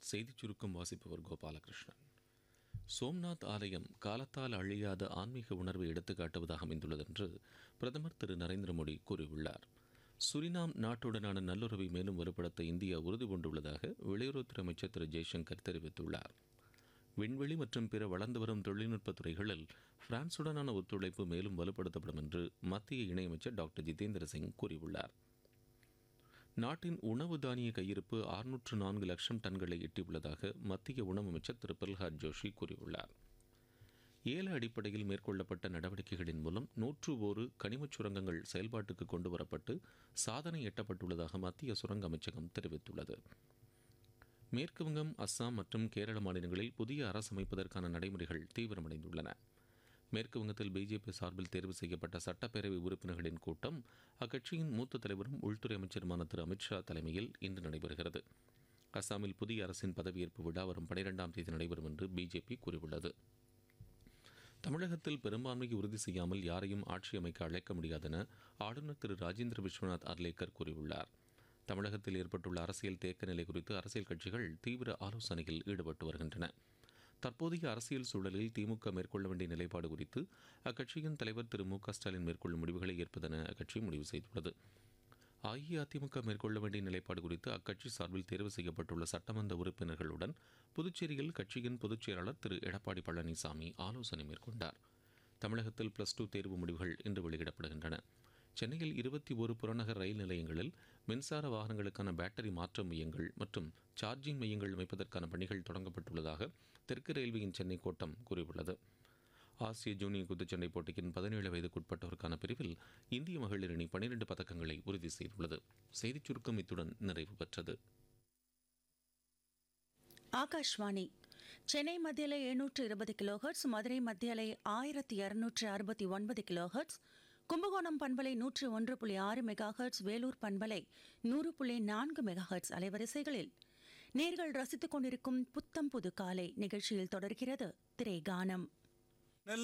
செய்திச் சுருக்கம் வாசிப்பவர் கோபாலகிருஷ்ணன் சோம்நாத் ஆலயம் காலத்தால் அழியாத ஆன்மீக உணர்வை எடுத்துக்காட்டுவதாக அமைந்துள்ளது என்று பிரதமர் திரு நரேந்திர மோடி கூறியுள்ளார் சுரினாம் நாட்டுடனான நல்லுறவை மேலும் வலுப்படுத்த இந்தியா உறுதி பூண்டுள்ளதாக வெளியுறவுத்துறை அமைச்சர் திரு ஜெய்சங்கர் தெரிவித்துள்ளார் விண்வெளி மற்றும் பிற வளர்ந்து வரும் தொழில்நுட்ப துறைகளில் பிரான்சுடனான ஒத்துழைப்பு மேலும் வலுப்படுத்தப்படும் என்று மத்திய இணையமைச்சர் டாக்டர் ஜிதேந்திர சிங் கூறியுள்ளார் நாட்டின் உணவு தானிய கையிருப்பு அறுநூற்று நான்கு லட்சம் டன்களை எட்டியுள்ளதாக மத்திய உணவு அமைச்சர் திரு பிரல்ஹாத் ஜோஷி கூறியுள்ளார் ஏல அடிப்படையில் மேற்கொள்ளப்பட்ட நடவடிக்கைகளின் மூலம் நூற்று ஒரு கனிமச் சுரங்கங்கள் செயல்பாட்டுக்கு கொண்டு வரப்பட்டு சாதனை எட்டப்பட்டுள்ளதாக மத்திய சுரங்க அமைச்சகம் தெரிவித்துள்ளது மேற்குவங்கம் அஸ்ஸாம் மற்றும் கேரள மாநிலங்களில் புதிய அரசு அமைப்பதற்கான நடைமுறைகள் தீவிரமடைந்துள்ளன மேற்கு வங்கத்தில் பிஜேபி சார்பில் தேர்வு செய்யப்பட்ட சட்டப்பேரவை உறுப்பினர்களின் கூட்டம் அக்கட்சியின் மூத்த தலைவரும் உள்துறை அமைச்சருமான திரு அமித்ஷா தலைமையில் இன்று நடைபெறுகிறது அஸ்ஸாமில் புதிய அரசின் பதவியேற்பு விழா வரும் பனிரெண்டாம் தேதி நடைபெறும் என்று பிஜேபி கூறியுள்ளது தமிழகத்தில் பெரும்பான்மையை உறுதி செய்யாமல் யாரையும் ஆட்சி அமைக்க அழைக்க முடியாதென ஆளுநர் திரு ராஜேந்திர விஸ்வநாத் அர்லேக்கர் கூறியுள்ளார் தமிழகத்தில் ஏற்பட்டுள்ள அரசியல் தேக்க நிலை குறித்து அரசியல் கட்சிகள் தீவிர ஆலோசனையில் ஈடுபட்டு வருகின்றன தற்போதைய அரசியல் சூழலில் திமுக மேற்கொள்ள வேண்டிய நிலைப்பாடு குறித்து அக்கட்சியின் தலைவர் திரு மு க ஸ்டாலின் மேற்கொள்ளும் முடிவுகளை ஏற்பதென அக்கட்சி முடிவு செய்துள்ளது அஇஅதிமுக மேற்கொள்ள வேண்டிய நிலைப்பாடு குறித்து அக்கட்சி சார்பில் தேர்வு செய்யப்பட்டுள்ள சட்டமன்ற உறுப்பினர்களுடன் புதுச்சேரியில் கட்சியின் பொதுச் செயலாளர் திரு எடப்பாடி பழனிசாமி ஆலோசனை மேற்கொண்டார் தமிழகத்தில் பிளஸ் டூ தேர்வு முடிவுகள் இன்று வெளியிடப்படுகின்றன சென்னையில் இருபத்தி ஒரு புறநகர் ரயில் நிலையங்களில் மின்சார வாகனங்களுக்கான பேட்டரி மாற்ற மையங்கள் மற்றும் சார்ஜிங் மையங்கள் அமைப்பதற்கான பணிகள் தொடங்கப்பட்டுள்ளதாக தெற்கு ரயில்வேயின் சென்னை கோட்டம் கூறியுள்ளது ஆசிய ஜூனியர் குத்துச்சண்டை போட்டியின் பதினேழு வயதுக்குட்பட்டோருக்கான பிரிவில் இந்திய மகளிர் அணி பனிரெண்டு பதக்கங்களை உறுதி செய்துள்ளது செய்திச் சுருக்கம் இத்துடன் நிறைவு பெற்றது ஆகாஷ்வாணி சென்னை மத்தியலை எழுநூற்று இருபது கிலோஹெர்ட்ஸ் மதுரை மத்தியலை ஆயிரத்தி இருநூற்று அறுபத்தி ஒன்பது கிலோஹெர்ட்ஸ் கும்பகோணம் பண்பலை நூற்று ஒன்று புள்ளி ஆறு மெகாஹெர்ட்ஸ் வேலூர் பண்பலை நூறு புள்ளி நான்கு மெகாஹெர்ட்ஸ் அலைவரிசைகளில் நேர்கள் ரசித்துக் கொண்டிருக்கும் புத்தம் புது காலை நிகழ்ச்சியில் தொடர்கிறது திரை கானம்